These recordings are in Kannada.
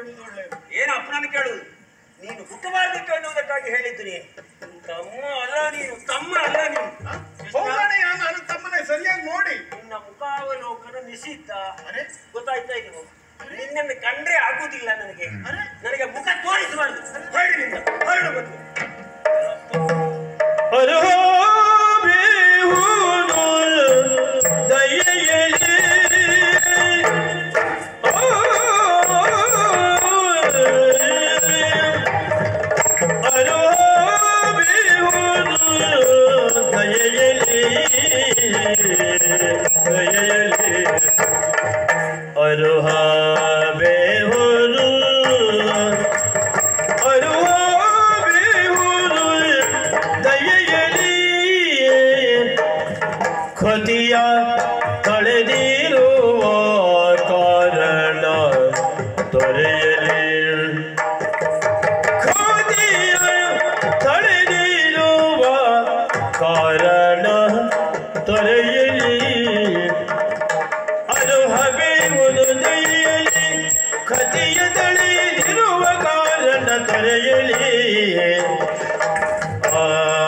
ಕೇಳುವುದು ಒಳ್ಳೆಯದು ಏನು ಅಪ್ಪನನ್ನು ಕೇಳುವುದು ನೀನು ಹುಟ್ಟಬಾರದಿತ್ತು ಎನ್ನುವುದಕ್ಕಾಗಿ ಹೇಳಿದ್ದು ನೀನು ತಮ್ಮ ಅಲ್ಲ ನೀನು ತಮ್ಮ ಅಲ್ಲ ನೀನು ಕೃಷ್ಣ, ಹೌದಣ್ಣಯ್ಯ ನಾನು ತಮ್ಮನೆ ಸರಿಯಾಗಿ ನೋಡಿ ನಿನ್ನ ಮುಖಾವಲೋಕನ ನಿಷಿದ್ಧ ಅರೆ ಗೊತ್ತಾಯ್ತಾ ಇದು ನಿನ್ನನ್ನು ಕಂಡ್ರೆ ಆಗುದಿಲ್ಲ ನನಗೆ ನನಗೆ ಮುಖ ತೋರಿಸಬಾರ್ದು ಹೊರಡು ನಿನ್ನ ಹೊರಡು ಬಂದು ಅರುಹ ಬೇಹುದು ಅರುಹ ಬೇಹುದು ದಯೆಯಲಿ ಖತಿಯ ಕಳೆದಿರುವ ಕಾರಣ ತೊರೆಯಲಿ ಖತಿಯ ತಳೆದಿರುವ ಕಾರಣ ತೊರೆಯಲಿ ಅದು ಹಬೇವುದು ದಯೆಯಲಿ ಖತಿಯ ತಳೆದಿರುವ ಕಾರಣ ತೊರೆಯಲಿ ಆ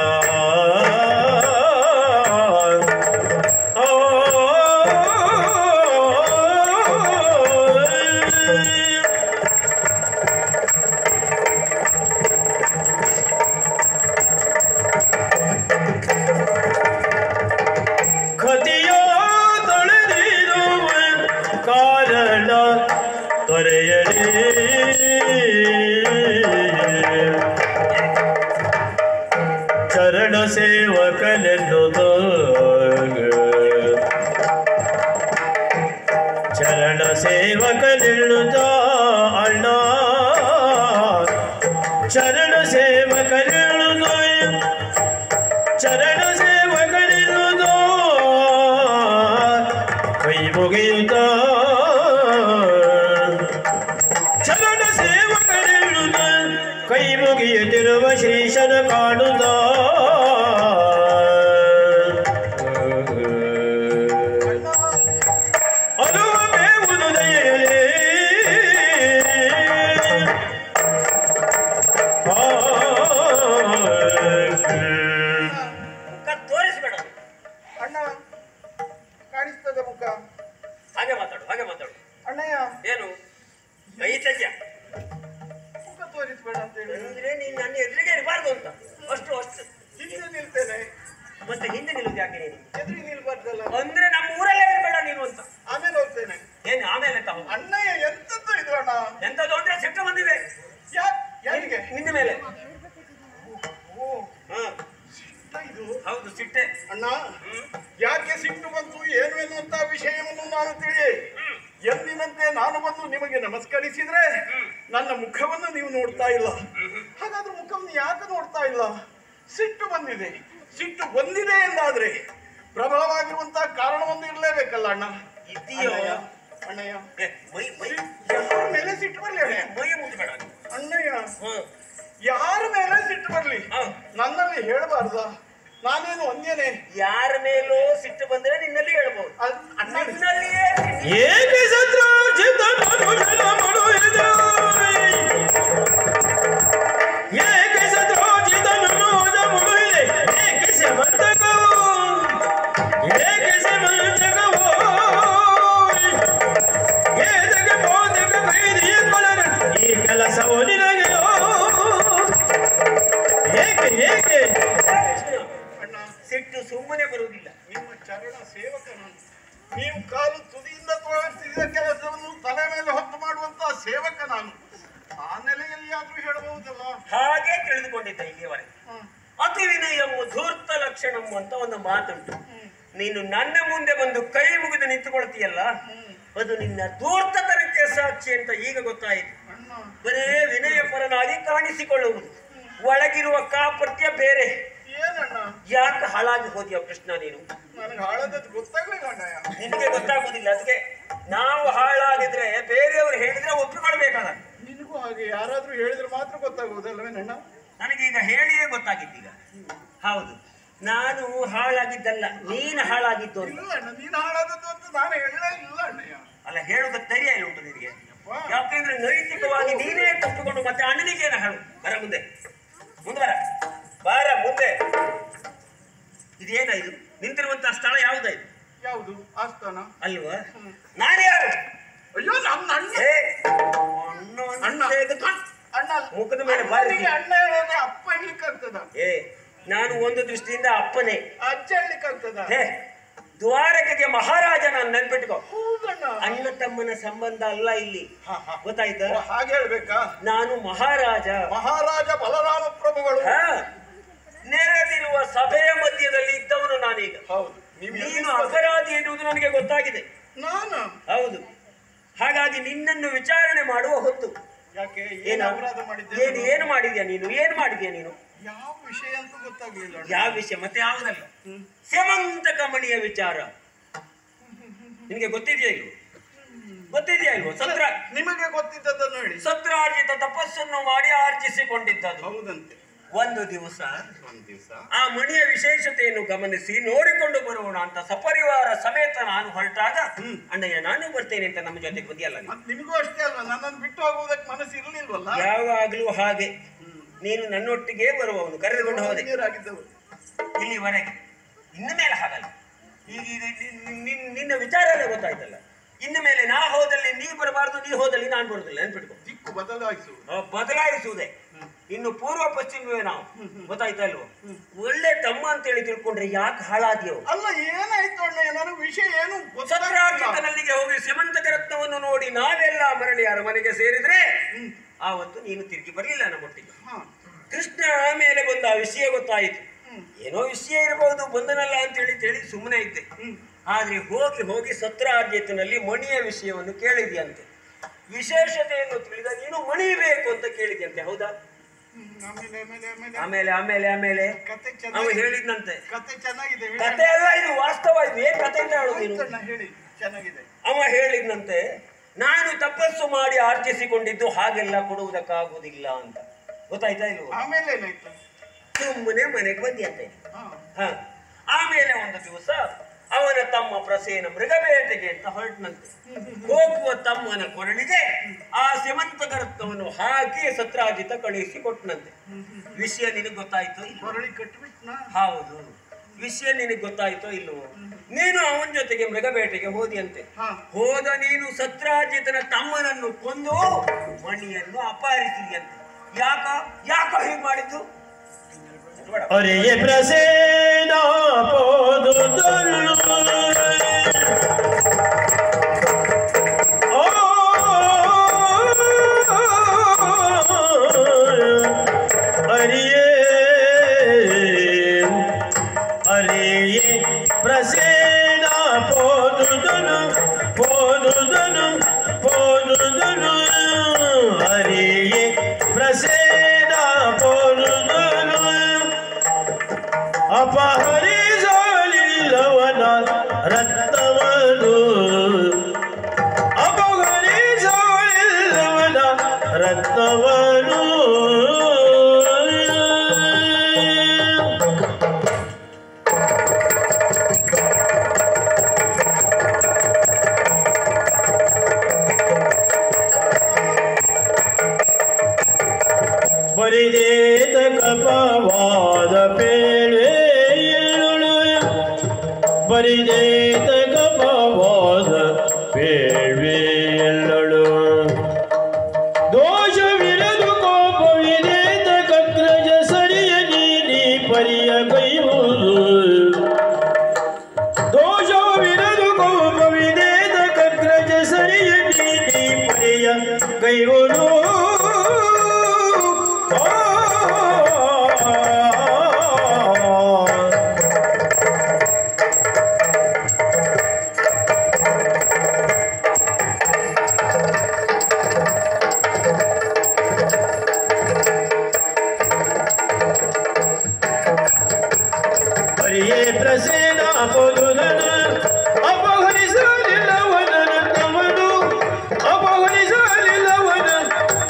ಖತಿಯ ತೊಳೆದಿರುವ ಕಾರಣ ತೊರೆಯಲಿ ಚರಣ ಸೇವಕನೆನ್ನುವುದು ಚರಣ ಸೇವಕನೆನ್ನುತ್ತ ಅಣ್ಣ ಚರಣ ಸೇವಕನೆನ್ನುವುದು ಚರಣ ಸೇವಕನೆನ್ನುವುದು ಕೈ ಮುಗಿಯುತ್ತ ಚರಣ ಸೇವಕನೆನ್ನುವುದು ಕೈ ಮುಗಿಯುತ್ತಿರುವ ಶ್ರೀಶನ ಕಾಣುತ್ತ ಅನುವ ಬೇವುದು ದಯೆಯಲಿ ಮುಖ ತೋರಿಸಬೇಡ ಅಣ್ಣ ಕಾಣಿಸ್ತದೆ ಮುಖ ಹಾಗೆ ಮಾತಾಡು ಹಾಗೆ ಮಾತಾಡು ಅಣ್ಣಯ್ಯ ಏನು ಕೈ ತೆಗೆಯ ಮುಖ ತೋರಿಸ್ಬೇಡ ಅಂತ ಹೇಳಿ ಅಂದ್ರೆ ನೀನು ನನ್ನ ಎದುರಿಗೆ ಇರಬಾರ್ದು ಅಂತ ಅಷ್ಟು ಅಷ್ಟು ಹಿಂದೆ ನಿಲ್ತೇನೆ ಮತ್ತೆ ಹಿಂದೆ ನಿಲ್ಲುದು ಯಾಕೆ ನೀನು ಎದುರಿಗೆ ನಿಲ್ಬಾರ್ದಲ್ಲ ಅಂದ್ರೆ ನಮ್ಮ ಊರಲ್ಲೇ ಇರಬೇಡ ನೀನು ಅಂತ ಆಮೇಲೆ ಹೋಗ್ತೇನೆ ಏನು ಆಮೇಲೆ ಅಂತ ಹೋಗು ಅಣ್ಣಯ್ಯ ಎಂತದ್ದು ಇದು ಅಣ್ಣ ಎಂತದ್ದು ಅಂದ್ರೆ ಸಿಟ್ಟು ಬಂದಿದೆ ಯಾ- ಯಾರಿಗೆ ನಿನ್ನ ಮೇಲೆ ಓ ಹಾ ಸಿಟ್ಟ ಇದು ಹೌದು ಸಿಟ್ಟೆ ಅಣ್ಣ ಯಾಕೆ ಸಿಟ್ಟು ಬಂತು ಏನು ಎನ್ನುವಂತ ವಿಷಯವನ್ನು ನಾನು ತಿಳಿ ಎಂದಿನಂತೆ ನಾನು ಬಂದು ನಿಮಗೆ ನಮಸ್ಕರಿಸಿದ್ರೆ ನನ್ನ ಮುಖವನ್ನು ನೀವು ನೋಡ್ತಾ ಇಲ್ಲ ಹಾಗಾದ್ರೆ ಮುಖವನ್ನು ಯಾಕೆ ನೋಡ್ತಾ ಇಲ್ಲ ಸಿಟ್ಟು ಬಂದಿದೆ ಸಿಟ್ಟು ಬಂದಿದೆ ಎಂದಾದ್ರೆ ಪ್ರಬಲವಾಗಿರುವಂತಹ ಕಾರಣವೊಂದು ಇರಲೇಬೇಕಲ್ಲ ಅಣ್ಣ ಇದೆಯೋ? ಅಣ್ಣಯ್ಯ, ಅಣ್ಣಯ್ಯ ಏ, ಮೈ ಮೈ ಯಾರ ಮೇಲೆ ಸಿಟ್ಟು ಬರ್ಲಿ ಅಣ್ಣ ಮೈ ಮುಟ್ಟಬೇಡ ಅಣ್ಣಯ್ಯ ಹ್ಮ್ ಯಾರ ಮೇಲೆ ಸಿಟ್ಟು ಬರ್ಲಿ ಹಾ. ನನ್ನಲ್ಲಿ ಹೇಳಬಾರ್ದ ನಾನೇನು ಒಂದೇನೆ ಯಾರ ಮೇಲೂ ಸಿಟ್ಟು ಬಂದ್ರೆ ನಿನ್ನಲ್ಲಿ ಹೇಳ್ಬೋದು ಅದ್- ಅಣ್ಣ ನಿನ್ನಲ್ಲಿಯೇ ಸಿಟ್ಟು. ಏಕೆ ಶತ್ರುಜಿತ ಮನುಜನ ಮನುಜನ ಏಕೆ ಶತ್ರುಜಿತ ಮನುಜ ಮುಳುಗಿದೆ ಏಕೆ ಸಮಂತಕವು ಏಕೆ ಸಮಂತಕವು ಏದಕ್ಕೆ ಮೋದಕ ಕೈದಿಯ ಕೊಲರ ಈ ಕೆಲಸವು ನಿನಗೆಯೋ ಏಕೆ ಏಕೆ ಅಣ್ಣ ಸಿಟ್ಟು ಸುಮ್ಮನೆ ಬರುವುದಿಲ್ಲ ನಿಮ್ಮ ಚರಣ ಸೇವಕ ನಾನು ನೀವು ಕಾಲು ತುದಿಯಿಂದ ತೋರಿಸಿದ ಕೆಲಸವನ್ನು ತಲೆ ಮೇಲೆ ಹೊತ್ತು ಮಾಡುವಂತಹ ಸೇವಕ ನಾನು ಆ ನೆಲೆಯಲ್ಲಿ ಆದ್ರೂ ಹೇಳಬಹುದಲ್ಲ ಹಾಗೆ ತಿಳಿದುಕೊಂಡಿದ್ದ ಇಲ್ಲಿಯವರೆಗೆ ಹ್ಮ್. ಅತಿ ವಿನಯವು ಧೂರ್ತ ಲಕ್ಷಣಂ ಅಂತ ಒಂದು ಮಾತುಂಟು ನೀನು ನನ್ನ ಮುಂದೆ ಬಂದು ಕೈ ಮುಗಿದು ನಿಂತುಕೊಳ್ತೀಯಲ್ಲ ಅದು ನಿನ್ನ ಧೂರ್ತತನಕ್ಕೆ ಸಾಕ್ಷಿ ಅಂತ ಈಗ ಗೊತ್ತಾಯಿತು ಅಣ್ಣ ಬರೇ ವಿನಯ ಪರನಾಗಿ ಕಾಣಿಸಿಕೊಳ್ಳುವುದು ಒಳಗಿರುವ ಕಾಪಟ್ಯ ಬೇರೆ ಏನಣ್ಣ ಯಾಕೆ ಹಾಳಾಗಿ ಹೋದ್ಯ ಕೃಷ್ಣ ನೀನು ನನಗೆ ಹಾಳದದ್ದು ಗೊತ್ತಾಗ್ಲಿಲ್ಲ ಅಣ್ಣಯ್ಯ ನಿನಗೆ ಗೊತ್ತಾಗುದಿಲ್ಲ ಅದಕ್ಕೆ ನಾವು ಹಾಳಾಗಿದ್ರೆ ಬೇರೆಯವರು ಹೇಳಿದ್ರೆ ಒಪ್ಪಿಕೊಳ್ಬೇಕಲ್ಲ ನಿನಗೂ ಹಾಗೆ ಯಾರಾದ್ರೂ ಹೇಳಿದ್ರೆ ಮಾತ್ರ ಗೊತ್ತಾಗುವುದಲ್ಲವೇನಣ್ಣ ನನಗೀಗ ಹೇಳಿಯೇ ಗೊತ್ತಾಗಿದ್ದೀಗ ಹೌದು ನಾನು ಹಾಳಾಗಿದ್ದಲ್ಲ ನೀನು ಹಾಳಾಗಿದ್ದು ಅಂತ ಇಲ್ಲ ಅಣ್ಣ ನೀನು ಹಾಳಾದದ್ದು ಅಂತ ನಾನು ಹೇಳಲೇ ಇಲ್ಲ ಅಣ್ಣಯ್ಯ ಅಲ್ಲ ಹೇಳುವುದಕ್ಕೆ ಧೈರ್ಯ ಇಲ್ಲ ಉಂಟು ನಿನಗೆ ವಾ. ಯಾಕೆಂದ್ರೆ ನೈತಿಕವಾಗಿ ನೀನೇ ತಪ್ಪಿಕೊಂಡು ಮತ್ತೆ ಅಣ್ಣನಿಗೆ ಏನು ಹೇಳು ಬರ ಮುಂದೆ ಮುಂದೆ ಬರ ಬಾರ ಮುಂದೆ ಇದೇನ ಇದು ನಿಂತಿರುವಂತಹ ಸ್ಥಳ ಯಾವ್ದ ಇದು ಯಾವುದು ಆಸ್ಥಾನ ಅಲ್ವಾ ನಾನು ಯಾರು ಅಯ್ಯೋ ನನ್ನ ಅಣ್ಣ ಏ ಅಣ್ಣ ಅಣ್ಣ. ಅಂತ ತೆಗೆದು- ಅಣ್ಣ ಮುಖದ ಮೇಲೆ ಬಾರಿ ಅಣ್ಣನಿಗೆ ಅಣ್ಣ ಹೇಳೋದೇ ಅಪ್ಪ ಹೇಳ್ಲಿಕ್ಕಾಗ್ತದ ಏ ನಾನು ಒಂದು ದೃಷ್ಟಿಯಿಂದ ಅಪ್ಪನೇ ಅಜ್ಜ ಹೇಳ್ಲಿಕ್ಕಾಗ್ತದ ಹೇ ದ್ವಾರಕೆಗೆ ಮಹಾರಾಜ ನಾನು ನೆನ್ಪಿಟ್ಕೋ ಹೌದಣ್ಣ ಅಣ್ಣ ತಮ್ಮನ ಸಂಬಂಧ ಅಲ್ಲ ಇಲ್ಲಿ ಹಾ, ಹಾ. ಗೊತ್ತಾಯ್ತಾ ಓ, ಹಾಗೆ ಹೇಳ್ಬೇಕಾ ನಾನು ಮಹಾರಾಜ ಮಹಾರಾಜ ಬಲರಾಮ ಪ್ರಭುಗಳು ಹಾ ನೆರೆದಿರುವ ಸಭೆಯ ಮಧ್ಯದಲ್ಲಿ ಇದ್ದವನು ನಾನೀಗ ಹೌದು ನೀವು ನೀನು ಎಲ್ಲಿ ಅಪರಾಧಿ ಎನ್ನುವುದು ನನಗೆ ಗೊತ್ತಾಗಿದೆ ನಾನು ಹೌದು ಹಾಗಾಗಿ ನಿನ್ನನ್ನು ವಿಚಾರಣೆ ಮಾಡುವ ಹೊತ್ತು ಯಾಕೆ ಏನು ಏನು ಅಪರಾಧ ಮಾಡಿದ್ದೆ ಏನು ಏನು ಮಾಡಿದ್ಯಾ ನೀನು ಏನು ಮಾಡಿದ್ಯಾ ನೀನು ಯಾವ ವಿಷಯ ಅಂತ ಗೊತ್ತಾಗ್ಲಿಲ್ಲ ಅಣ್ಣ. ಯಾವ ವಿಷಯ ಮತ್ತೆ ಯಾವುದಲ್ಲ ಹ್ಮ್. ಸೇಮಂತಕ ಮಣಿಯ ವಿಚಾರ ನಿನಗೆ ಗೊತ್ತಿದೆಯಾ ಇಲ್ವೋ ಗೊತ್ತಿದೆಯಾ ಇಲ್ವೋ ಸತ್ರ ನಿಮಗೆ ಗೊತ್ತಿದ್ದದನ್ನು ಹೇಳಿ ಸತ್ರಾರ್ಜಿತ ತಪಸ್ಸನ್ನು ಮಾಡಿ ಆರ್ಜಿಸಿಕೊಂಡಿದ್ದದು ಹೌದಂತೆ ಒಂದು ದಿವಸ ಒಂದ್ ದಿವಸ ಆ ಮಣಿಯ ವಿಶೇಷತೆಯನ್ನು ಗಮನಿಸಿ ನೋಡಿಕೊಂಡು ಬರೋಣ ಅಂತ ಸಪರಿವಾರ ಸಮೇತ ನಾನು ಹೊರಟಾಗ ಅಣ್ಣಯ್ಯ ನಾನು ಬರ್ತೇನೆ ಅಂತ ನಮ್ಮ ಜೊತೆಗೆ ಬಂದಿಯಲ್ಲ ನೀನು ಮತ್ ನಿಮಗೂ ಅಷ್ಟೇ ಅಲ್ವಾ ನನ್ನನ್ನು ಬಿಟ್ಟು ಹೋಗುವುದಕ್ಕೆ ಮನಸ್ಸು ಇರ್ಲಿಲ್ವಲ್ಲ ಯಾವಾಗ್ಲೂ ಹಾಗೆ ನೀನು ನನ್ನೊಟ್ಟಿಗೆ ಬರುವವನು ಕರೆದುಕೊಂಡು ಹೋದೆ ನೀರಾಗಿದ್ದವರು ಇಲ್ಲಿವರೆಗೆ ಇನ್ನು ಮೇಲೆ ಹಾಗಲ್ಲ ಈಗ ಈಗ ನಿನ್- ನಿನ್- ನಿನ್ನ ವಿಚಾರನೇ ಗೊತ್ತಾಯ್ತಲ್ಲ ಇನ್ನು ಮೇಲೆ ನಾ ಹೋದಲ್ಲಿ ನೀ ಬರಬಾರ್ದು ನೀ ಹೋದಲ್ಲಿ ನಾನು ಬರುದಿಲ್ಲ ನೆನ್ಪಿಟ್ಕೊ ದಿಕ್ಕು ಬದಲಾಯಿಸುವುದು ಆ, ಬದಲಾಯಿಸುವುದೇ ಇನ್ನು ಪೂರ್ವ ಪಶ್ಚಿಮವೇ ನಾವು ಗೊತ್ತಾಯ್ತಾ ಇಲ್ವೋ ಒಳ್ಳೆ ತಮ್ಮ ಅಂತೇಳಿ ತಿಳ್ಕೊಂಡ್ರೆ ಯಾಕೆ ಹಾಳಾದ್ಯವು ಅಲ್ಲ ಏನಾಯ್ತು ಅಣ್ಣ ನನಗೆ ವಿಷಯ ಏನು ಗೊತ್ತಾಗ್ಲಿಲ್ಲ. ಸತ್ರಾರ್ಜಿತನಲ್ಲಿಗೆ ಹೋಗಿ ಸಿಮಂತಕ ರತ್ನವನ್ನು ನೋಡಿ ನಾವೆಲ್ಲ ಮರಳಿ ಅರಮನೆಗೆ ಸೇರಿದ್ರೆ ಆವತ್ತು ನೀನು ತಿರುಗಿ ಬರಲಿಲ್ಲ ನಮ್ಮೊಟ್ಟಿಗೆ ಹಾ. ಕೃಷ್ಣ ಆಮೇಲೆ ಬಂದ ಆ ವಿಷಯ ಗೊತ್ತಾಯಿತು ಏನೋ ವಿಷಯ ಇರಬಹುದು ಬಂದನಲ್ಲ ಅಂತ ಹೇಳಿ ಹೇಳಿ ಸುಮ್ಮನೆ ಇದ್ದೆ ಆದ್ರೆ ಹೋಗಿ ಹೋಗಿ ಸತ್ರಾರ್ಜಿತನಲ್ಲಿ ಮಣಿಯ ವಿಷಯವನ್ನು ಕೇಳಿದ್ಯಂತೆ ವಿಶೇಷತೆಯನ್ನು ತಿಳಿದ ನೀನು ಮಣಿ ಬೇಕು ಅಂತ ಕೇಳಿದ್ಯಂತೆ ಹೌದಾ ಹ್ಮ್, ಆಮೇಲೆ ಆಮೇಲೆ ಆಮೇಲೆ ಆಮೇಲೆ ಆಮೇಲೆ ಆಮೇಲೆ ಕತೆ ಅವ ಚೆನ್ನಾಗಿ ಹೇಳಿದ್ನಂತೆ ಕತೆ ಚೆನ್ನಾಗಿದೆ ಹೇಳಿ ಕತೆ ಅಲ್ಲ ಇದು ವಾಸ್ತವ ಇದು ಏನ್ ಕತೆ ಅಂತ ಹೇಳೋದು ನೀನು ಆಯ್ತಣ್ಣ, ಹೇಳಿ ಚೆನ್ನಾಗಿದೆ ಅವ ಹೇಳಿದ್ನಂತೆ ನಾನು ತಪಸ್ಸು ಮಾಡಿ ಆರ್ಜಿಸಿಕೊಂಡಿದ್ದು ಹಾಗೆಲ್ಲ ಕೊಡುವುದಕ್ಕಾಗುವುದಿಲ್ಲ ಅಂತ ಗೊತ್ತಾಯ್ತಾ ಇಲ್ವೋ ಆಮೇಲೆ ಏನಾಯ್ತು ಸುಮ್ಮನೆ ಮನೆಗೆ ಬಂದಿಯಂತೆ ಹಾ ಹ. ಆಮೇಲೆ ಒಂದು ದಿವಸ ಅವನ ತಮ್ಮ ಪ್ರಸೇನ ಮೃಗಬೇಟೆಗೆ ಅಂತ ಹೊರಟನಂತೆ ಹೋಗುವ ತಮ್ಮನ ಕೊರಳಿಗೆ ಆ ಸಿಮಂತಕ ರತ್ನವನ್ನು ಹಾಕಿ ಸತ್ರಾಜಿತ ಕಳುಹಿಸಿ ಕೊಟ್ಟನಂತೆ ವಿಷಯ ನಿನಗೆ ಗೊತ್ತಾಯ್ತೋ ಇಲ್ವೋ? ಕೊರಳಿ ಕಟ್ಬಿಟ್ನಾ ಹೌದು ವಿಷಯ ನಿನಗೆ ಗೊತ್ತಾಯ್ತೋ ಇಲ್ವೋ ನೀನು ಅವನ ಜೊತೆಗೆ ಮೃಗಬೇಟೆಗೆ ಹೋದಿಯಂತೆ ಹಾ. ಹೋದ ನೀನು ಸತ್ರಾಜಿತನ ತಮ್ಮನನ್ನು ಕೊಂದು ಮಣಿಯನ್ನು ಅಪಹರಿಸಿದ್ಯಂತೆ ಯಾಕ ಯಾಕ ಹೀಗೆ ಮಾಡಿದ್ದು ಬೇಡ. अरे ये प्रसेना पोदु अरे ये अरे ये प्रसेना पोदु पोदु पोदु अरे ये प्रसेना पोदु ಅಪಹರಿಸಲಿಲ್ಲವನ ರತ್ನವನು ಅಪಹರಿಸಲಿಲ್ಲವನ ರತ್ನವನು ಬರಿದೇತ ಕಪವಾದ ಪೇಳೆಯಳು ಬರಿದೇತ ಕಪವಾದ ಪೇಳ್ವೆಯಲ್ಲಳು ದೋಷವಿರದು ಕೋಪವಿದೇತ ಕಗ್ರಜ ಸರಿಯ ನೀನಿ ಪರಿಯ ಕೈಯುವುದು ದೋಷವಿರದು ಕೋಪವಿದೇತ ಕಗ್ರಜ ಸರಿಯ ನೀನಿ ಪರಿಯ ಕೈಯುವುದು ಹರಿಯೇ ಪ್ರಸೇನ ಪೊಲುಲನ ಅಪಹರಿಸಲಿಲ್ಲವನ ತಮನು ಅಪಹರಿಸಲಿಲ್ಲವನ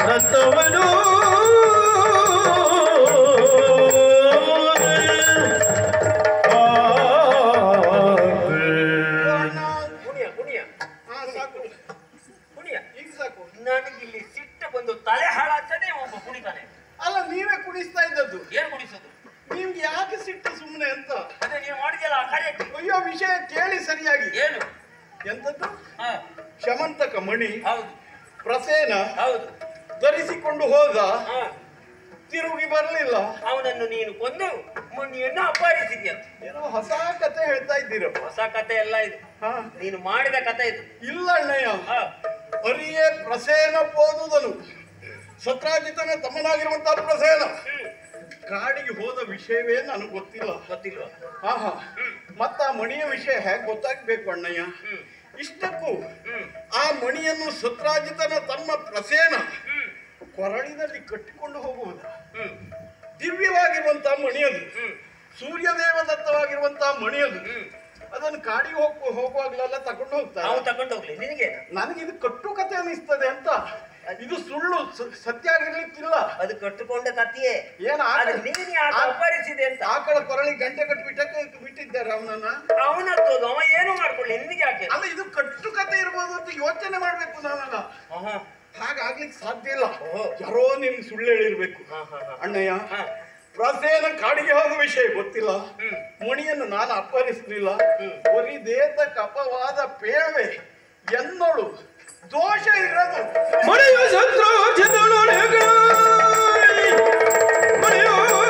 ವಿಷಯ ಕೇಳಿ ಸರಿಯಾಗಿ ಏನು ಎಂತದ್ದು ಹಾ ಶಮಂತಕ ಮಣಿ ಹೌದು ಪ್ರಸೇನ ಹೌದು ಧರಿಸಿಕೊಂಡು ಹೋದ ಹಾ ತಿರುಗಿ ಬರಲಿಲ್ಲ ಅವನನ್ನು ನೀನು ಕೊಂದು ಮಣಿಯನ್ನು ಅಪಹರಿಸಿದ್ಯ ಏನೋ ಹೊಸ ಕತೆ ಹೇಳ್ತಾ ಇದ್ದೀರಪ್ಪ ಹೊಸ ಕತೆ ಎಲ್ಲ ಇದು ಹಾ ನೀನು ಮಾಡಿದ ಕತೆ ಇದು ಇಲ್ಲ ಅಣ್ಣಯ್ಯ ಹಾ ಅರಿಯೇ ಪ್ರಸೇನ ಓದುದನು ಸತ್ರಾಜಿತನ ತಮ್ಮನಾಗಿರುವಂತಹ ಪ್ರಸೇನ ಹ್ಮ್ ಕಾಡಿಗೆ ಹೋದ ವಿಷಯವೇ ನನಗೆ ಗೊತ್ತಿಲ್ಲ ಗೊತ್ತಿಲ್ವಾ ಹಾ ಹಾ ಮತ್ತ ಆ ಮಣಿಯ ವಿಷಯ ಹೇಗೆ ಗೊತ್ತಾಗ್ಬೇಕು ಅಣ್ಣಯ್ಯ ಹ್ಮ್ ಇಷ್ಟಕ್ಕೂ ಹ್ಮ್ ಆ ಮಣಿಯನ್ನು ಸತ್ರಾಜಿತನ ತಮ್ಮ ಪ್ರಸೇನ ಹ್ಮ್ ಕೊರಳಿನಲ್ಲಿ ಕಟ್ಟಿಕೊಂಡು ಹೋಗುವುದು ಹ್ಮ್ ದಿವ್ಯವಾಗಿರುವಂತಹ ಮಣಿಯದು ಹ್ಮ್ ಸೂರ್ಯದೇವ ದತ್ತವಾಗಿರುವಂತಹ ಮಣಿಯದು ಹ್ಮ್ ಅದನ್ನು ಕಾಡಿಗೆ ಹೋಗ್ ಹೋಗುವಾಗ್ಲೆಲ್ಲ ತಗೊಂಡು ಹೋಗ್ತಾರೆ ನಾವು ತಗೊಂಡು ಹೋಗ್ಲಿ ನಿನಗೆ ನನಗೆ ಇದು ಕಟ್ಟು ಕತೆ ಅನಿಸ್ತದೆ ಅಂತ ಇದು ಸುಳ್ಳು ಸ- ಸತ್ಯ ಆಗಿರ್ಲಿಕ್ಕಿಲ್ಲ ಅದು ಕಟ್ಟುಕೊಂಡ ಕಥೆಯೇ ಏನ್ ಅದು ಆಕಳ ನೀನು ಯಾಕೆ ಆ- ಅಪಹರಿಸಿದೆ ಅಂತ ಆಕಳ ಕೊರಳಿ ಗಂಟೆ ಕಟ್ಟಿಬಿಟ್ಟಕ್ಕೆ ಬಿಟ್ಟಿದ್ದಾರೆ ಅವನನ್ನ ಅವನತ್ತೋದು ಅವ ಏನು ಮಾಡ್ಕೊಳ್ಳಿ ನಿನಗೆ ಯಾಕೆ ಅಲ್ಲ ಇದು ಕಟ್ಟು ಕತೆ ಇರ್ಬೋದು ಅಂತ ಯೋಚನೆ ಮಾಡ್ಬೇಕು ನಾವೆಲ್ಲ ಆಹಾ. ಹಾಗಾಗ್ಲಿಕ್ಕೆ ಸಾಧ್ಯ ಇಲ್ಲ ಓಹೋ. ಯಾರೋ ನಿಮ್ಗೆ ಸುಳ್ಳು ಹೇಳಿರ್ಬೇಕು ಹಾ, ಹಾ, ಹಾ. ಅಣ್ಣಯ್ಯ ಹಾ. ಪ್ರಸೇನ ಕಾಡಿಗೆ ಹೋದ ವಿಷಯ ಗೊತ್ತಿಲ್ಲ ಹ್ಮ್. ಮಣಿಯನ್ನು ನಾನು ಅಪಹರಿಸಲಿಲ್ಲ ಹ್ಮ್. ಒರಿದೇತ ಕಪವಾದ ಪೇಳ್ವೆ ಎನ್ನೋಳು ದೋಷ ಇರೋದು ಮಳೆಯ ಸಂತೋಷದೊಳಗೆ ಮಳೆಯೋ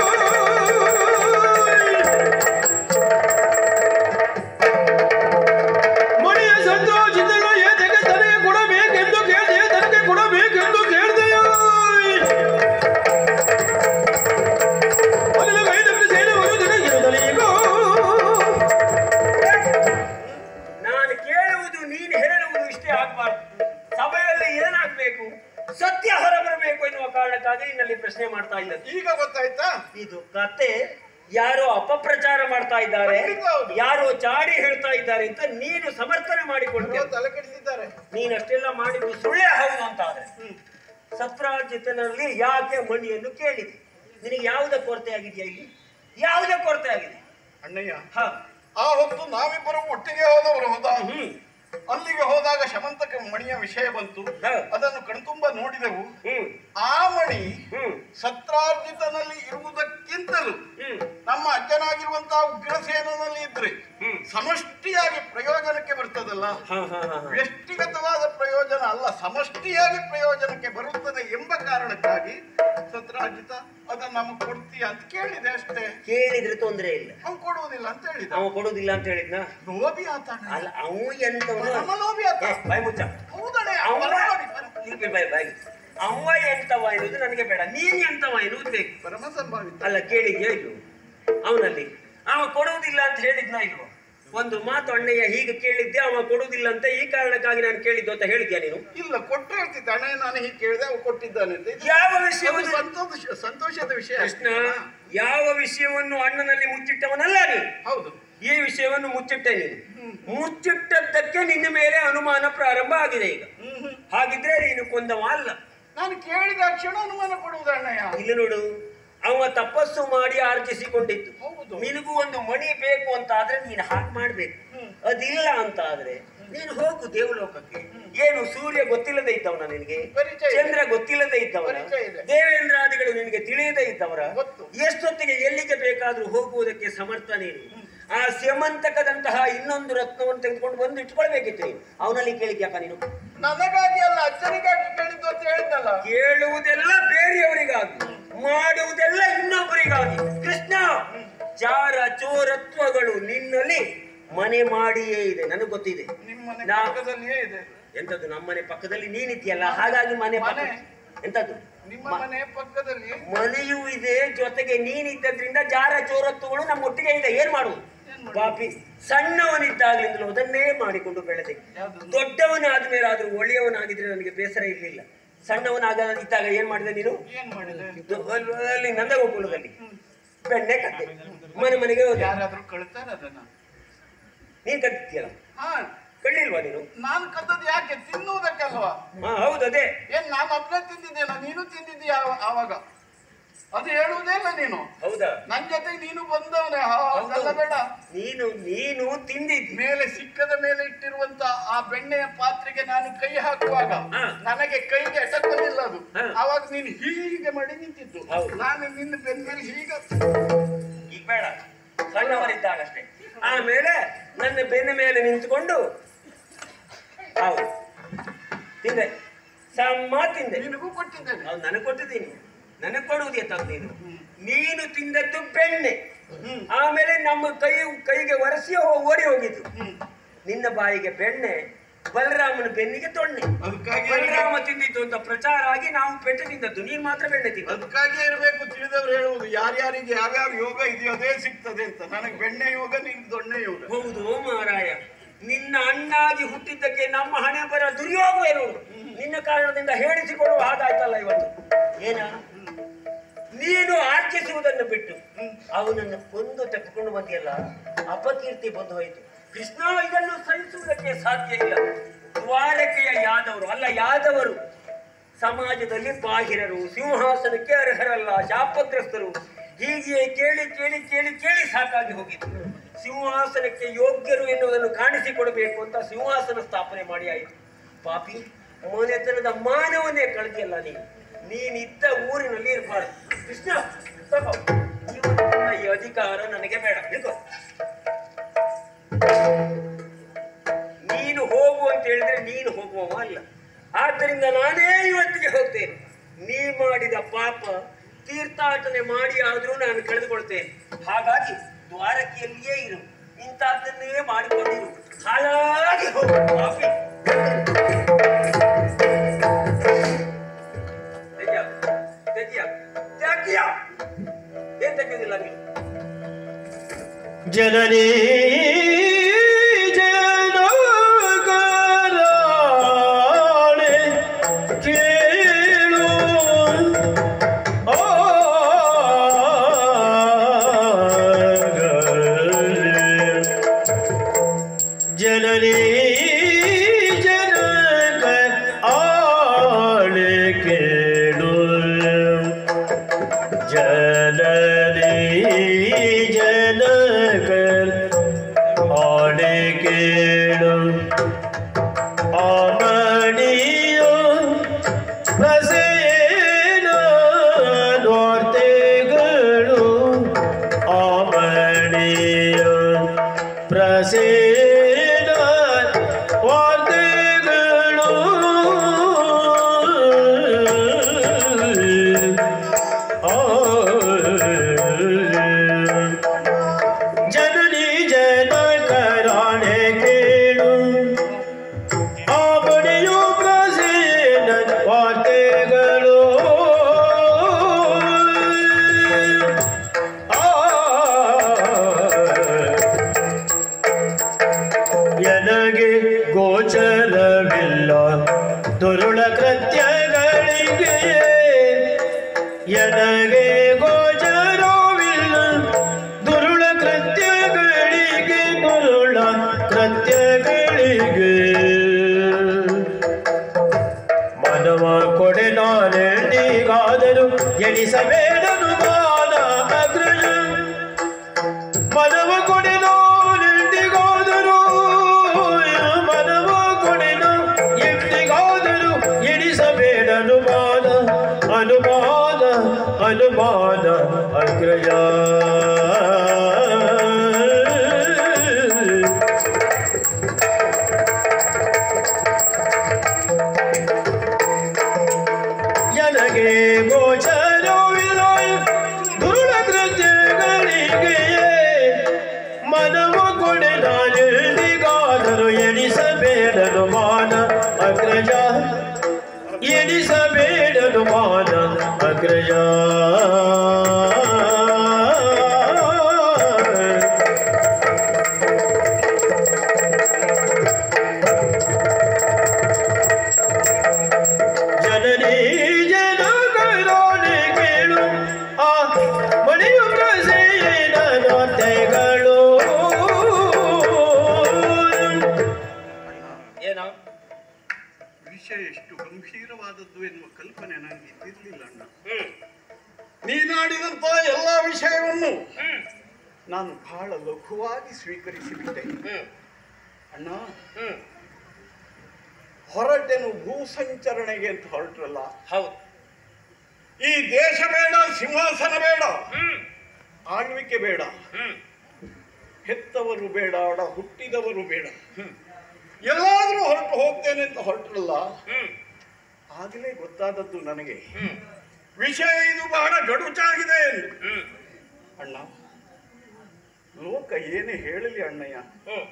ಮಳೆಯ ಸಂತೋಷದಳು ಏತಕ್ಕೆ ತನಗೆ ಕೊಡಬೇಕೆಂದು ಕೇಳಿದೆ ತನಗೆ ಕೊಡಬೇಕೆಂದು ಕೇಳಿದೆಯೋ ಮೊದಲು ಕೈದಲ್ಲಿ ಸೇರುವುದು ತನಗಿರುವುದಲ್ಲೀಗೋ ನಾನು ಕೇಳುವುದು ನೀನು ಹೇಳುವುದು ಇಷ್ಟೇ ಆಗ್ಬಾರ್ದು ಸಭೆಯಲ್ಲಿ ಏನಾಗ್ಬೇಕು ಸತ್ಯ ಹೊರಬರಬೇಕು ಎನ್ನುವ ಕಾರಣಕ್ಕಾಗಿ ನಿನ್ನಲ್ಲಿ ಪ್ರಶ್ನೆ ಮಾಡ್ತಾ ಇದ್ದದ್ದು ಈಗ ಗೊತ್ತಾಯ್ತಾ ಇದು ಕತೆ ಯಾರೋ ಅಪಪ್ರಚಾರ ಮಾಡ್ತಾ ಇದ್ದಾರೆ ಖಂಡಿತ ಹೌದು. ಯಾರೋ ಚಾಡಿ ಹೇಳ್ತಾ ಇದ್ದಾರೆ ಅಂತ ನೀನು ಸಮರ್ಥನೆ ಮಾಡಿಕೊಳ್ತೀಯ ಯಾರೋ ತಲೆ ಕೆಡಿಸಿದ್ದಾರೆ ನೀನಷ್ಟೆಲ್ಲ ಮಾಡಿದ್ದು ಸುಳ್ಳೇ ಹೌದು ಅಂತ ಆದ್ರೆ ಸತ್ರಾಜಿತನಲ್ಲಿ ಯಾಕೆ ಮಣಿಯನ್ನು ಕೇಳಿದೆ ನಿನಗೆ ಯಾವುದೇ ಕೊರತೆ ಆಗಿದೆಯಾ ಇಲ್ಲಿ ಯಾವುದೇ ಕೊರತೆ ಆಗಿದೆ ಅಣ್ಣಯ್ಯ ಹ ಆ ಹೊತ್ತು ನಾವಿಬ್ಬರು ಒಟ್ಟಿಗೆ ಹೋದವರು ಹೋದ ಹ್ಮ್ ಅಲ್ಲಿಗೆ ಹೋದಾಗ ಶಮಂತಕ ಮಣಿಯ ವಿಷಯ ಬಂತು ಹ. ಅದನ್ನು ಕಣ್ತುಂಬ ನೋಡಿದೆವು ಹ್ಮ್ ಆ ಮಣಿ ಹ್ಮ್ ಸತ್ರಾರ್ಜಿತನಲ್ಲಿ ಇರುವುದಕ್ಕಿಂತಲೂ ಹ್ಮ್ ನಮ್ಮ ಅಜ್ಜನಾಗಿರುವಂತಹ ಉಗ್ರಸೇನಲ್ಲಿ ಇದ್ರೆ ಹ್ಮ್. ಸಮಷ್ಟಿಯಾಗಿ ಪ್ರಯೋಜನಕ್ಕೆ ಬರ್ತದಲ್ಲ ಹ ಹ ಹ ಹ. ವ್ಯಕ್ತಿಗತವಾದ ಪ್ರಯೋಜನ ಅಲ್ಲ ಸಮಷ್ಟಿಯಾಗಿ ಪ್ರಯೋಜನಕ್ಕೆ ಬರುತ್ತದೆ ಎಂಬ ಕಾರಣಕ್ಕಾಗಿ ಸತ್ರಾರ್ಜಿತ ಅದನ್ನ ನಮಗೆ ಕೊಡ್ತೀಯ ಅಂತ ಕೇಳಿದೆ ಅಷ್ಟೇ ಕೇಳಿದ್ರೆ ತೊಂದ್ರೆ ಇಲ್ಲ ಅವ್ನು ಕೊಡುವುದಿಲ್ಲ ಅಂತ ಹೇಳಿದ ಅವ ಕೊಡುದಿಲ್ಲ ಅಂತ ಹೇಳಿದ್ನ ಲೋಭಿ ಆತ ಅಣ್ಣ. ಅಲ್ಲ ಅವ ಎಂತವನು ಪರಮಲೋಭಿ ಆತ ಏ, ಬಾಯ್ ಮುಚ್ಚ ಹೌದಣ್ಣ ಅವ ಪರಮಲೋಭಿ, ಪರಮ- ಇಲ್ಲಿ ಬಾಯ್ ಬಾಯ್ ಅವ ಎಂತವ ಎನ್ನುವುದು ನನಗೆ ಬೇಡ ನೀನ್ ಎಂತವ ಎನ್ನುವುದು ಬೇಕು ಪರಮ ಸಂಭಾವಿತ ಅಲ್ಲ ಕೇಳಿದ್ಯಾ ಇದು ಅವನಲ್ಲಿ ಅವ ಕೊಡುವುದಿಲ್ಲ ಅಂತ ಹೇಳಿದ್ನಾ ಇಲ್ವೋ ಒಂದು ಮಾತು ಅಣ್ಣಯ್ಯ ಹೀಗೆ ಕೇಳಿದ್ದೆ ಅವ ಕೊಡುವುದಿಲ್ಲ ಅಂತ ಈ ಕಾರಣಕ್ಕಾಗಿ ನಾನು ಕೇಳಿದ್ದು ಅಂತ ಹೇಳಿದ್ಯಾ ನೀನು ಇಲ್ಲ ಕೊಟ್ಟು ಹೇಳ್ತಿದ್ದ ಅಣ್ಣ ನಾನು ಹೀಗೆ ಕೇಳಿದೆ ಅವ ಕೊಟ್ಟಿದ್ದಾನೆ ಅಂತ ಇದು ಯಾವ ಒಂದು ವಿಷಯವನ್ನು ಸಂತೋಷ ಸಂತೋಷದ ವಿಷಯ ಕೃಷ್ಣ ಯಾವ ವಿಷಯವನ್ನು ಅಣ್ಣನಲ್ಲಿ ಮುಚ್ಚಿಟ್ಟವನಲ್ಲ ನೀನು ಹೌದು ಈ ವಿಷಯವನ್ನು ಮುಚ್ಚಿಟ್ಟೆ ನೀನು ಮುಚ್ಚಿಟ್ಟದ್ದಕ್ಕೆ ನಿನ್ನ ಮೇಲೆ ಅನುಮಾನ ಪ್ರಾರಂಭ ಆಗಿದೆ ಈಗ ಹ್ಮ್ ಹ್ಮ್. ಹಾಗಿದ್ರೆ ನೀನು ಕೊಂದವ ಅಲ್ಲ ನಾನು ಕೇಳಿದ ಕ್ಷಣ ಅನುಮಾನ ಕೊಡುವುದು ಅಣ್ಣಯ್ಯ ಇಲ್ಲಿ ನೋಡು ಅವ ತಪಸ್ಸು ಮಾಡಿ ಆರ್ಜಿಸಿಕೊಂಡಿತ್ತು ಹೌದು. ನಿನಗೂ ಒಂದು ಮಣಿ ಬೇಕು ಅಂತ ಆದ್ರೆ ನೀನು ಹಾಗೆ ಮಾಡ್ಬೇಕು ಹ್ಮ್. ಅದಿಲ್ಲ ಅಂತ ಆದ್ರೆ ನೀನು ಹೋಗು ದೇವಲೋಕಕ್ಕೆ ಏನು ಸೂರ್ಯ ಗೊತ್ತಿಲ್ಲದೆ ಇದ್ದವನ ನಿನಗೆ ಪರಿಚಯ ಇದೆ. ಚಂದ್ರ ಗೊತ್ತಿಲ್ಲದೆ ಇದ್ದವನ ಪರಿಚಯ ಇದೆ. ದೇವೇಂದ್ರಾದಿಗಳು ನಿನಗೆ ತಿಳಿಯದೇ ಇದ್ದವರ ಗೊತ್ತು. ಎಷ್ಟೊತ್ತಿಗೆ ಎಲ್ಲಿಗೆ ಬೇಕಾದ್ರೂ ಹೋಗುವುದಕ್ಕೆ ಸಮರ್ಥ ನೀನು ಆ ಸ್ಯಮಂತಕದಂತಹ ಇನ್ನೊಂದು ರತ್ನವನ್ನು ತೆಗೆದುಕೊಂಡು ಬಂದು ಇಟ್ಕೊಳ್ಬೇಕಿತ್ತು ನೀನು ಅವನಲ್ಲಿ ಕೇಳಿದ್ಯಾಕ ಯಾಕ ನೀನು ನನಗಾಗಿ ಅಲ್ಲ ಅಜ್ಜನಿಗಾಗಿ ಕೇಳಿದ್ದು ಅಂತ ಹೇಳಿದ್ದಲ್ಲ ಕೇಳುವುದೆಲ್ಲ ಬೇರೆಯವರಿಗಾಗಿ ಮಾಡುವುದೆಲ್ಲ ಇನ್ನೊಬ್ಬರಿಗಾಗಿ ಕೃಷ್ಣ ಚಾರ ಚೋರತ್ವಗಳು ನಿನ್ನಲ್ಲಿ ಮನೆ ಮಾಡಿಯೇ ಇದೆ ನನಗೆ ಗೊತ್ತಿದೆ ನಿಮ್ಮ ಮನೆ ನಾ- ಪಕ್ಕದಲ್ಲಿಯೇ ಇದೆ ಎಂತದ್ದು ನಮ್ಮನೆ ಪಕ್ಕದಲ್ಲಿ ನೀನಿದ್ಯಲ್ಲ ಹಾಗಾಗಿ ಮನೆ ಪಕ್ಕ ಮನೆ. ಎಂತದ್ದು ನಿಮ್ಮ ಮ- ಮನೆ ಪಕ್ಕದಲ್ಲಿ ಮನೆಯೂ ಇದೆ ಜೊತೆಗೆ ನೀನಿದ್ದದ್ರಿಂದ ಜಾರ ಚೋರತ್ವಗಳು ನಮ್ಮ ಒಟ್ಟಿಗೆ ಇದೆ ಏನ್ ಮಾಡುವುದು ಏನ್ ಮಾಡುದು? ಪಾಪಿ ಸಣ್ಣವನಿದ್ದಾಗಲಿಂದಲೂ ಅದನ್ನೇ ಮಾಡಿಕೊಂಡು ಬೆಳೆದೆ ಯಾವ್ದು? ದೊಡ್ಡವನಾದ ಮೇಲೆ ಆದ್ರೂ ಒಳ್ಳೆಯವನಾಗಿದ್ರೆ ನನಗೆ ಬೇಸರ ಇರಲಿಲ್ಲ ಸಣ್ಣವನಾಗ ಇದ್ದಾಗ ಏನ್ ಮಾಡಿದೆ ನೀನು ಏನ್ ಮಾಡಿದೆ ಇದು ಅಲ್ಲಿ- ಅಲ್ಲಿ ನಂದಗೋಕುಲದಲ್ಲಿ ಬೆಣ್ಣೆ ಕಟ್ಟೆ ಮನೆ ಮನೆಗೆ ಹೋದೆ ಯಾರಾದ್ರೂ ಕಳ್ತಾರ ಅದನ್ನ ನೀನ್ ಕಟ್ಟಿದ್ಯಲ್ಲ ಹಾ ಕಳ್ಳಿಲ್ವಾ ನೀನು ನಾನು ಕದ್ದದ್ದು ಯಾಕೆ ತಿನ್ನುವುದಕ್ಕಲ್ವಾ ಹಾ ಹೌದು ಅದೇ ಏನ್ ನಾನು ಒಬ್ಬನೇ ತಿಂದಿದ್ದೇನ ನೀನು ತಿಂದಿದ್ದೀಯ ಆವ- ಆವಾಗ ಅದು ಹೇಳುವುದೇ ಇಲ್ಲ ನೀನು ಹೌದಾ ನನ್ ಜೊತೆ ನೀನು ಬಂದವನೇ ಅದೆಲ್ಲ ಬೇಡ ನೀನು ನೀನು ತಿಂದಿದ್ದಿ ಮೇಲೆ ಸಿಕ್ಕದ ಮೇಲೆ ಇಟ್ಟಿರುವಂತ ಆ ಬೆಣ್ಣೆಯ ಪಾತ್ರೆಗೆ ನಾನು ಕೈ ಹಾಕುವಾಗ ಹಾ. ನನಗೆ ಕೈಗೆ ಎಟಕಲಿಲ್ಲ ಅದು ಹಾ. ಆವಾಗ ನೀನು ಹೀಗೆ ಮಾಡಿ ನಿಂತಿದ್ದು ಹೌದು. ನಾನು ನಿನ್ನ ಬೆನ್ನ ಮೇಲೆ ಹೀಗೆ ಈಗ ಬೇಡ ಸಣ್ಣವರಿದ್ದಾಗಷ್ಟೇ ಆಮೇಲೆ ನನ್ನ ಬೆನ್ನ ಮೇಲೆ ನಿಂತುಕೊಂಡು ಹೌದು ತಿಂದೆ ಸಮ್ಮ ತಿಂದೆ ನಿನಗೂ ಕೊಟ್ಟಿದ್ದೇನೆ ಹೌದು ನನಗೆ ಕೊಟ್ಟಿದ್ದೀನಿ ನನಗೆ ಕೊಡುವುದು ಎತ್ತಾಗ ನೀನು ನೀನು ತಿಂದದ್ದು ಬೆಣ್ಣೆ ಆಮೇಲೆ ನಮ್ಮ ಕೈ ಕೈಗೆ ಒರೆಸಿ ಹೋ- ಓಡಿ ಹೋಗಿದ್ದು ನಿನ್ನ ಬಾಯಿಗೆ ಬೆಣ್ಣೆ ಬಲರಾಮನ ಬೆನ್ನಿಗೆ ತೊಣ್ಣೆ ಅದಕ್ಕಾಗಿ ಬಲರಾಮ ತಿಂದಿದ್ದು ಅಂತ ಪ್ರಚಾರ ಆಗಿ ನಾವು ಪೆಟ್ಟು ತಿಂದದ್ದು ನೀನ್ ಮಾತ್ರ ಬೆಣ್ಣೆ ತಿಂದ ಅದಕ್ಕಾಗಿ ಇರಬೇಕು ತಿಳಿದವರು ಹೇಳುವುದು ಯಾರ್ಯಾರಿಗೆ ಯಾವ್ಯಾವ ಯೋಗ ಇದೆಯೋ ಅದೇ ಸಿಗ್ತದೆ ಅಂತ ನನಗೆ ಬೆಣ್ಣೆ ಯೋಗ ನಿನ್ ದೊಣ್ಣೆ ಯೋಗ ಹೌದು ಮಾರಾಯ ನಿನ್ನ ಅಣ್ಣಾಗಿ ಹುಟ್ಟಿದ್ದಕ್ಕೆ ನಮ್ಮ ಹಣೆ ಬರ ದುರ್ಯೋಗವೇ ನೋಡು ನಿನ್ನ ಕಾರಣದಿಂದ ಹೇಳಿಸಿಕೊಳ್ಳುವ ಹಾಗಾಯ್ತಲ್ಲ ಇವತ್ತು ಏನ ನೀನು ಆರ್ಚಿಸುವುದನ್ನು ಬಿಟ್ಟು ಅವನನ್ನು ಕೊಂದು ತೆಗೆದುಕೊಂಡು ಬಂದಿಯಲ್ಲ ಅಪಕೀರ್ತಿ ಬಂದು ಹೋಯಿತು ಕೃಷ್ಣ ಇದನ್ನು ಸಹಿಸುವುದಕ್ಕೆ ಸಾಧ್ಯ ಇಲ್ಲ ದ್ವಾರಕೆಯ ಯಾದವರು ಅಲ್ಲ ಯಾದವರು ಸಮಾಜದಲ್ಲಿ ಬಾಹಿರರು ಸಿಂಹಾಸನಕ್ಕೆ ಅರ್ಹರಲ್ಲ ಶಾಪಗ್ರಸ್ತರು ಹೀಗೆ ಕೇಳಿ ಕೇಳಿ ಕೇಳಿ ಕೇಳಿ ಸಾಕಾಗಿ ಹೋಗಿತ್ತು ಸಿಂಹಾಸನಕ್ಕೆ ಯೋಗ್ಯರು ಎನ್ನುವುದನ್ನು ಕಾಣಿಸಿಕೊಡಬೇಕು ಅಂತ ಸಿಂಹಾಸನ ಸ್ಥಾಪನೆ ಮಾಡಿ ಆಯಿತು ಪಾಪಿ ಮನೆತನದ ಮಾನವನ್ನೇ ಕಳೆದಿಯಲ್ಲ ನೀನು ನೀನಿದ್ದ ಊರಿನಲ್ಲಿ ಇರಬಾರ್ದು ಕೃಷ್ಣ ತಗೋ ಇವತ್ತಿನ ಈ ಅಧಿಕಾರ ನನಗೆ ಬೇಡ ಹಿಡ್ಕೋ ನೀನು ಹೋಗು ಅಂತ ಹೇಳಿದ್ರೆ ನೀನು ಹೋಗುವವ ಅಲ್ಲ ಆದ್ದರಿಂದ ನಾನೇ ಇವತ್ತಿಗೆ ಹೋಗ್ತೇನೆ ನೀ ಮಾಡಿದ ಪಾಪ ತೀರ್ಥಾಟನೆ ಮಾಡಿ ಆದ್ರೂ ನಾನು ಕಳೆದುಕೊಳ್ತೇನೆ ಹಾಗಾಗಿ ದ್ವಾರಕೆಯಲ್ಲಿಯೇ ಇರು ಇಂಥದ್ದನ್ನೇ ಮಾಡಿಕೊಂಡಿರು ಹಾಳಾಗಿ ಹೋಗು ಪಾಪಿ ತೆಗಿಯ ತೆಗಿಯ ತೆಗಿಯ ಏನ್ ತೆಗೆದಿಲ್ಲ ನೀನು ಜನನಿ ಜನಗರಾಣೆ ಕೇಳು ಆ ಜನನಿ ಜನಗ ಆಣೆ ಕೇಳು ಜನನಿ ಜನಕರ್ ಆಣೆ ಕೇಳು ಆಮಣಿಯೋ ಪ್ರಸೇನ ನೋರ್ತೆಗಳು ಆಮಣಿಯೋ ಪ್ರಸೇನ ವಾರ್ತೆಗಳು ಜನನಿ ಜನ ಕರಾಣೆ ಕೇಳು ಆ ಬಡಿಯು ಪ್ರಸೇನ ವಾರ್ತೆಗಳು ಆ ಎನಗೆ ಗೋಚರವಿಲ್ಲ ದುರುಳ ಕೃತ್ಯಗಳಿಗೆ ಎನಗೆ ಗೋಚರವಿಲ್ಲ ದುರುಳ ಕೃತ್ಯಗಳಿಗೆ ದುರುಳ ಕೃತ್ಯಗಳಿಗೆ ಮನವ ಕೊಡೆ ನಾನೆಂದಿಗಾದರೂ ಎಣಿಸಬೇಡನು ಮಾನ ಅಗ್ರಜ ಮನವ ಕೊಡೆ ನಾನೆಂದಿಗಾದರೂ ಮನವ ಕೊಡೆನು ಎಂದಿಗಾದರೂ ಎಣಿಸಬೇಡನು ಮಾನ ಅನುಮಾನ ಅನುಮಾನ ಅಗ್ರಜ ನನಗೆ ಗೋಚರವಿಲ್ಲ ದುರುಳ ಕೃತ್ಯಗಳಿಗೆ ಮನವ ಕೊಡೆ ನಾನೆಲ್ಲಿಗಾದರೂ ಎಣಿಸಬೇಡನು ಮಾನ ಅಗ್ರಜ ಎಣಿಸಬೇಡನು ಮಾನ ಅಗ್ರಜ ಜನನಿ ಜನಗಳೋನೆ ಕೇಳು ಆ ಮಣಿಯು ಪ್ರಸೇನ ನೋಟೆಗಳು ಏನೋ ವಿಷಯ ಎಷ್ಟು ಗಂಭೀರವಾದದ್ದು ಎನ್ನುವ ಕಲ್ಪನೆ ನನಗೆ ಇದ್ದಿರಲಿಲ್ಲ ಅಣ್ಣ ಹ್ಮ್ ನೀನಾಡಿದಂತ ಎಲ್ಲ ವಿಷಯವನ್ನು ಹ್ಮ್ ನಾನು ಬಹಳ ಲಘುವಾಗಿ ಸ್ವೀಕರಿಸಿಬಿಟ್ಟೆ ಹ್ಮ್ ಅಣ್ಣ ಹ್ಮ್ ಹೊರಟೆನು ಭೂ ಸಂಚರಣೆಗೆ ಅಂತ ಹೊರಟ್ರಲ್ಲ ಹೌದು ಈ ದೇಶ ಬೇಡ ಸಿಂಹಾಸನ ಬೇಡ ಹ್ಮ್ ಆಳ್ವಿಕೆ ಬೇಡ ಹ್ಮ್ ಹೆತ್ತವರು ಬೇಡ ಅಡ ಹುಟ್ಟಿದವರು ಬೇಡ ಎಲ್ಲಾದ್ರೂ ಹೊರಟು ಹೋಗ್ತೇನೆ ಅಂತ ಹೊರಟ್ರಲ್ಲ ಹ್ಮ್ ಆಗಲೇ ಗೊತ್ತಾದದ್ದು ನನಗೆ ಹ್ಮ್ ವಿಷಯ ಇದು ಬಹಳ ಗಡುಚಾಗಿದೆ ಎಂದು ಹ್ಮ್ ಅಣ್ಣ ಲೋಕ ಏನೇ ಹೇಳಲಿ ಅಣ್ಣಯ್ಯ ಹ್ಮ್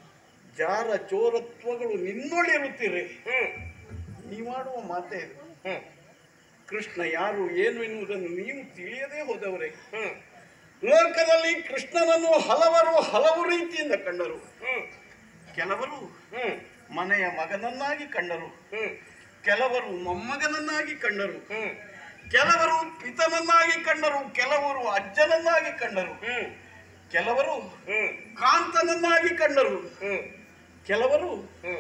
ಜಾರ ಚೋರತ್ವಗಳು ನಿನ್ನೊಳಿರುತ್ತೀರಿ ಹ್ಮ್ ನೀ ಮಾಡುವ ಮಾತೇ ಇದು ಹ್ಮ್ ಕೃಷ್ಣ ಯಾರು ಏನು ಎನ್ನುವುದನ್ನು ನೀವು ತಿಳಿಯದೇ ಹೋದವರೇ ಹ್ಮ್ ಲೋಕದಲ್ಲಿ ಕೃಷ್ಣನನ್ನು ಹಲವರು ಹಲವು ರೀತಿಯಿಂದ ಕಂಡರು ಹ್ಮ್ ಕೆಲವರು ಹ್ಮ್ ಮನೆಯ ಮಗನನ್ನಾಗಿ ಕಂಡರು ಹ್ಮ್ ಕೆಲವರು ಮೊಮ್ಮಗನನ್ನಾಗಿ ಕಂಡರು ಹ್ಮ್ ಕೆಲವರು ಪಿತನನ್ನಾಗಿ ಕಂಡರು ಕೆಲವರು ಅಜ್ಜನನ್ನಾಗಿ ಕಂಡರು ಹ್ಮ್ ಕೆಲವರು ಹ್ಮ್ ಕಾಂತನನ್ನಾಗಿ ಕಂಡರು ಹ್ಮ್ ಕೆಲವರು ಹ್ಮ್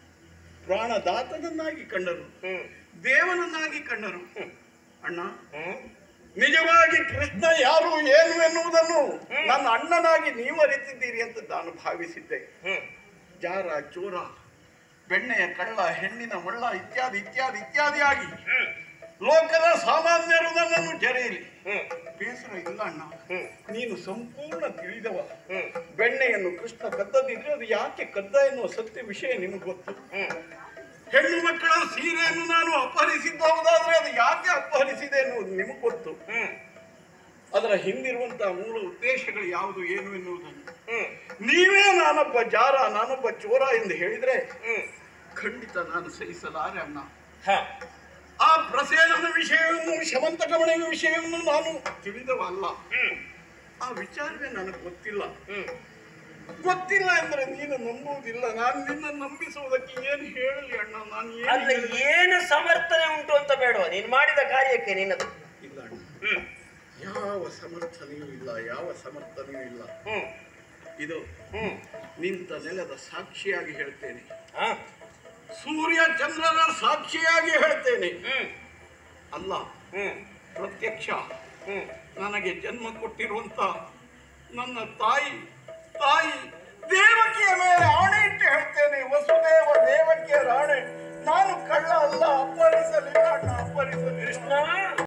ಪ್ರಾಣದಾತನನ್ನಾಗಿ ಕಂಡರು ಹ್ಮ್ ದೇವನನ್ನಾಗಿ ಕಂಡರು ಅಣ್ಣ ಹ್ಮ್ ನಿಜವಾಗಿ ಕೃಷ್ಣ ಯಾರು ಏನು ಎನ್ನುವುದನ್ನು ನನ್ನ ಅಣ್ಣನಾಗಿ ನೀವು ಅರಿತಿದ್ದೀರಿ ಅಂತ ನಾನು ಭಾವಿಸಿದ್ದೆ ಹ್ಮ್ ಜಾರ ಚೋರ ಬೆಣ್ಣೆಯ ಕಳ್ಳ ಹೆಣ್ಣಿನ ಮಳ್ಳ ಇತ್ಯಾದಿ ಇತ್ಯಾದಿ ಇತ್ಯಾದಿಯಾಗಿ ಹ್ಮ್ ಲೋಕದ ಸಾಮಾನ್ಯರು ನನ್ನನ್ನು ಜರೆಯಲಿ ಹ್ಮ್ ಬೇಸರ ಇಲ್ಲ ಅಣ್ಣ ಹ್ಮ್ ನೀನು ಸಂಪೂರ್ಣ ತಿಳಿದವ ಹ್ಮ್ ಬೆಣ್ಣೆಯನ್ನು ಕೃಷ್ಣ ಕದ್ದದಿದ್ರೆ ಅದು ಯಾಕೆ ಕದ್ದ ಎನ್ನುವ ಸತ್ಯ ವಿಷಯ ನಿಮಗೆ ಗೊತ್ತು ಹ್ಮ್ ಹೆಣ್ಣು ಮಕ್ಕಳ ಸೀರೆಯನ್ನು ನಾನು ಅಪಹರಿಸಿದ್ದು ಹೌದಾದ್ರೆ ಅದು ಯಾಕೆ ಅಪಹರಿಸಿದೆ ಎನ್ನುವುದು ನಿಮಗೆ ಗೊತ್ತು ಹ್ಮ್ ಅದರ ಹಿಂದಿರುವಂತಹ ಮೂಲ ಉದ್ದೇಶಗಳು ಯಾವುದು ಏನು ಎನ್ನುವುದನ್ನು ಹ್ಮ್ ನೀವೇ ನಾನೊಬ್ಬ ಜಾರ ನಾನೊಬ್ಬ ಚೋರ ಎಂದು ಹೇಳಿದ್ರೆ ಹ್ಮ್ ಖಂಡಿತ ನಾನು ಸಹಿಸಲಾರೆ ಅಣ್ಣ ಹ ಆ ಪ್ರಸೇನನ ವಿಷಯವನ್ನು ಶಮಂತಕಮಣಿಯ ವಿಷಯವನ್ನು ನಾನು ತಿಳಿದವಲ್ಲ ಹ್ಮ್ ಆ ವಿಚಾರವೇ ನನಗೆ ಗೊತ್ತಿಲ್ಲ ಹ್ಮ್ ಗೊತ್ತಿಲ್ಲ ಅಂದ್ರೆ ನೀನು ನಂಬುವುದಿಲ್ಲ ನಾನು ನಿನ್ನ ನಂಬಿಸುವುದಕ್ಕೆ ಏನು ಹೇಳಲಿ ಅಣ್ಣ ನಾನು ಏನು ಅಲ್ಲ ಹೇಳಲಿ? ಏನು ಸಮರ್ಥನೆ ಉಂಟು ಅಂತ ಬೇಡವಾ ನೀನು ಮಾಡಿದ ಕಾರ್ಯಕ್ಕೆ ನಿನ್ನದು ಇಲ್ಲ ಅಣ್ಣ ಹ್ಮ್ ಯಾವ ಸಮರ್ಥನೆಯೂ ಇಲ್ಲ ಯಾವ ಸಮರ್ಥನೆಯೂ ಇಲ್ಲ ಹ್ಮ್ ಇದು ಹ್ಮ್ ನಿಂತ ನೆಲದ ಸಾಕ್ಷಿಯಾಗಿ ಹೇಳ್ತೇನೆ ಹ ಸೂರ್ಯ ಚಂದ್ರನ ಸಾಕ್ಷಿಯಾಗಿ ಹೇಳ್ತೇನೆ ಹ್ಮ್ ಅಲ್ಲ ಹ್ಮ್ ಪ್ರತ್ಯಕ್ಷ ಹ್ಮ್ ನನಗೆ ಜನ್ಮ ಕೊಟ್ಟಿರುವಂತ ನನ್ನ ತಾಯಿ ತಾಯಿ ದೇವಕಿಯ ಮೇಲೆ ಆಣೆ ಇಟ್ಟು ಹೇಳ್ತೇನೆ ವಸುದೇವ ದೇವಕಿಯ ರಾಣೆ ನಾನು ಕಳ್ಳ ಅಲ್ಲ ಅಪ್ಪರಿಸಲಿಲ್ಲ ಅಣ್ಣ ಅಪ್ಪರಿಸಲಿಲ್ಲ ಕೃಷ್ಣ